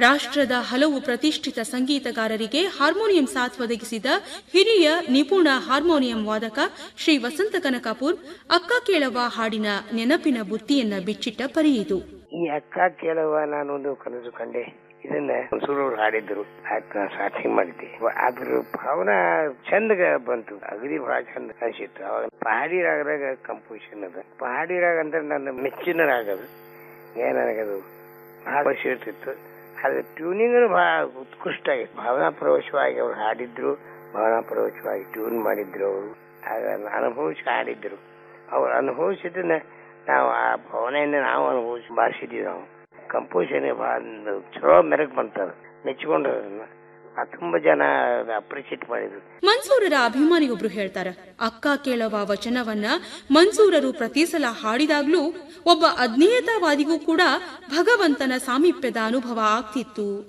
ರಾಷ್ಟ್ರದ ಹಲವು ಪ್ರತಿಷ್ಠಿತ ಸಂಗೀತಗಾರರಿಗೆ ಹಾರ್ಮೋನಿಯಂ ಸಾಥ್ ಒದಗಿಸಿದ ಹಿರಿಯ ನಿಪುಣ ಹಾರ್ಮೋನಿಯಂ ವಾದಕ ಶ್ರೀ ವಸಂತ ಕನಕಾಪುರ್ ಅಕ್ಕ ಕೇಳವ ಹಾಡಿನ ನೆನಪಿನ ಬುತ್ತಿಯನ್ನ ಬಿಚ್ಚಿಟ್ಟ ಪರಿಯಿದು ಈ ಅಕ್ಕ ಕೇಳುವ ನಾನೊಂದು ಕನಸು ಕಂಡೆ ಇದನ್ನ ಮನ್ಸೂರವ್ರು ಹಾಡಿದ್ರು ಅದನ್ನ ಸಾಥಿ ಮಾಡಿದ್ದೆ ಅದ್ರ ಭಾವನಾ ಚಂದಗ ಬಂತು ಅಗದಿ ಬಹಳ ಚಂದ ಅನ್ಸಿತ್ತು ಅವಾಗ ಪಹಾಡಿ ರಾಗದಾಗ ಕಂಪೋಸಿಷನ್ ಅದ ಪಹಾಡಿ ರಾಗ ಅಂದ್ರೆ ನನ್ನ ಮೆಚ್ಚಿನ ರಾಗ ಅದು ಏನ್ ನನಗದು ಬಹಳ ಖುಷಿ ಇರ್ತಿತ್ತು ಅದ್ರ ಟ್ಯೂನಿಂಗ್ ಬಹಳ ಉತ್ಕೃಷ್ಟ ಆಗಿತ್ತು ಭಾವನಾ ಪ್ರವೇಶವಾಗಿ ಅವ್ರು ಹಾಡಿದ್ರು ಭಾವನಾ ಪ್ರವೇಶವಾಗಿ ಟ್ಯೂನ್ ಮಾಡಿದ್ರು ಅವರು ಅದನ್ನ ಅನುಭವಿಸಿ ಹಾಡಿದ್ರು ಅವ್ರು ಅನುಭವಿಸಿದ್ದನ್ನ ನಾವು ಆ ಭಾವನೆಯನ್ನ ನಾವು ಅನುಭವಿಸಿ ಬಾರಿಸಿದೀವಿ ನಾವು ಕಂಪೋಸಿಷನ್ ಬಹಳ ಚಲೋ ಮೆರಗ್ ಬಂತದ ಮೆಚ್ಚಿಕೊಂಡ್ರು ಅದನ್ನ ಆ ತುಂಬಾ ಜನ ಅಪ್ರಿಶಿಯೇಟ್ ಮಾಡಿದ್ರು ಮನ್ಸೂರರ ಅಭಿಮಾನಿಯೊಬ್ರು ಹೇಳ್ತಾರ ಅಕ್ಕ ಕೇಳವ ವಚನವನ್ನ ಮನ್ಸೂರರು ಪ್ರತಿ ಸಲ ಹಾಡಿದಾಗ್ಲೂ ಒಬ್ಬ ಅಜ್ಞೇಯತಾವಾದಿಗೂ ಕೂಡ ಭಗವಂತನ ಸಾಮೀಪ್ಯದ ಅನುಭವ ಆಗ್ತಿತ್ತು